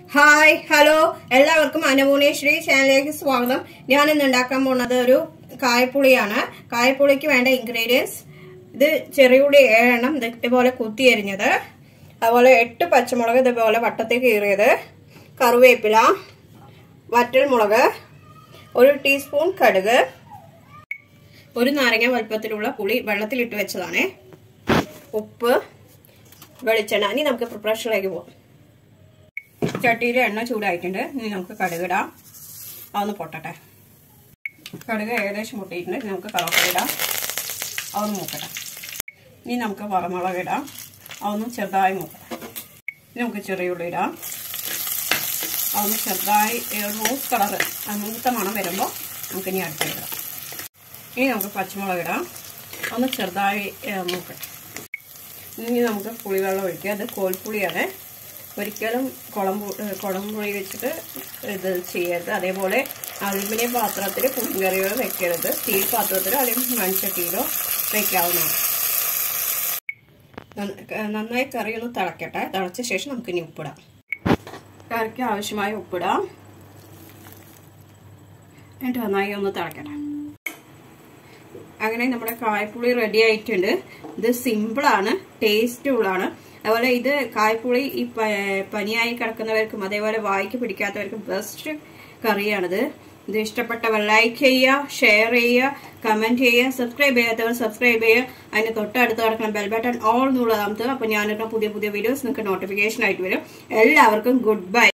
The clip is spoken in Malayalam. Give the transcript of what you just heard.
ഹായ് ഹലോ എല്ലാവർക്കും അനുപൂർണേശ്വരി ചാനലിലേക്ക് സ്വാഗതം ഞാൻ ഇന്ന് ഉണ്ടാക്കാൻ പോകുന്നത് ഒരു കായപ്പുളിയാണ് കായപ്പുളിക്ക് വേണ്ട ഇൻഗ്രീഡിയൻസ് ഇത് ചെറിയുള്ളി ഏഴെണ്ണം ഇത് ഇതുപോലെ കുത്തി എരിഞ്ഞത് അതുപോലെ എട്ട് പച്ചമുളക് ഇതുപോലെ വട്ടത്തിൽ കീറിയത് കറിവേപ്പില വറ്റൽമുളക് ഒരു ടീസ്പൂൺ കടുക് ഒരു നാരങ്ങ വലുപ്പത്തിലുള്ള പുളി വെള്ളത്തിലിട്ട് വെച്ചതാണ് ഉപ്പ് വെളിച്ചെണ്ണ ഇനി നമുക്ക് പ്രിപ്പറേഷനിലേക്ക് പോകാം ചട്ടിയിൽ എണ്ണ ചൂടായിട്ടുണ്ട് ഇനി നമുക്ക് കടുകിടാം അതൊന്ന് പൊട്ടട്ടെ കടുക് ഏകദേശം പൊട്ടിയിട്ടുണ്ട് ഇനി നമുക്ക് കറുവപ്പല ഇടാം അതൊന്ന് മൂക്കട്ടെ ഇനി നമുക്ക് വറമുളക് ഇടാം അതൊന്ന് ചെറുതായി മൂക്കട്ടെ ഇനി നമുക്ക് ചെറിയുള്ളി ഇടാം അതൊന്ന് ചെറുതായി റോസ് കളറ് മൂത്ത മണം വരുമ്പോൾ നമുക്ക് ഇനി അടുത്തിടാം ഇനി നമുക്ക് പച്ചമുളക് ഇടാം ഒന്ന് ചെറുതായി മൂക്കട്ടെ ഇനി നമുക്ക് പുളിവെള്ളം ഒഴിക്കുക അത് കോൽപ്പുളിയാണ് ഒരിക്കലും കുളം കുളംപുളി വെച്ചിട്ട് ഇത് ചെയ്യരുത് അതേപോലെ അലുമിനിയം പാത്രത്തിൽ പുളിങ്കറികൾ വെക്കരുത് സ്റ്റീൽ പാത്രത്തിലോ അല്ലെങ്കിൽ മൺചട്ടിയിലോ വെക്കാവുന്നതാണ് നന്നായി കറി ഒന്ന് തിളക്കട്ടെ തിളച്ച ശേഷം നമുക്ക് ഇനി ഉപ്പിടാം കറിക്ക് ആവശ്യമായ ഉപ്പിടാം എന്നിട്ട് നന്നായി ഒന്ന് തിളക്കട്ടെ അങ്ങനെ നമ്മുടെ കായപ്പുളി റെഡി ആയിട്ടുണ്ട് ഇത് സിമ്പിളാണ് ടേസ്റ്റുള്ളാണ് അതുപോലെ ഇത് കായപ്പുളി ഈ പനിയായി കിടക്കുന്നവർക്കും അതേപോലെ വായിക്ക് പിടിക്കാത്തവർക്കും ബെസ്റ്റ് കറിയാണിത് ഇത് ഇഷ്ടപ്പെട്ടവർ ലൈക്ക് ചെയ്യുക ഷെയർ ചെയ്യുക കമന്റ് ചെയ്യുക സബ്സ്ക്രൈബ് ചെയ്യാത്തവർ സബ്സ്ക്രൈബ് ചെയ്യുക അതിന് തൊട്ടടുത്ത് കിടക്കുന്ന ബെൽ ബട്ടൺ ഓൾ എന്നുള്ളത് അമത്തുക അപ്പോൾ ഞാനിടുന്ന പുതിയ പുതിയ വീഡിയോസ് നിങ്ങൾക്ക് നോട്ടിഫിക്കേഷൻ ആയിട്ട് വരും എല്ലാവർക്കും ഗുഡ് ബൈ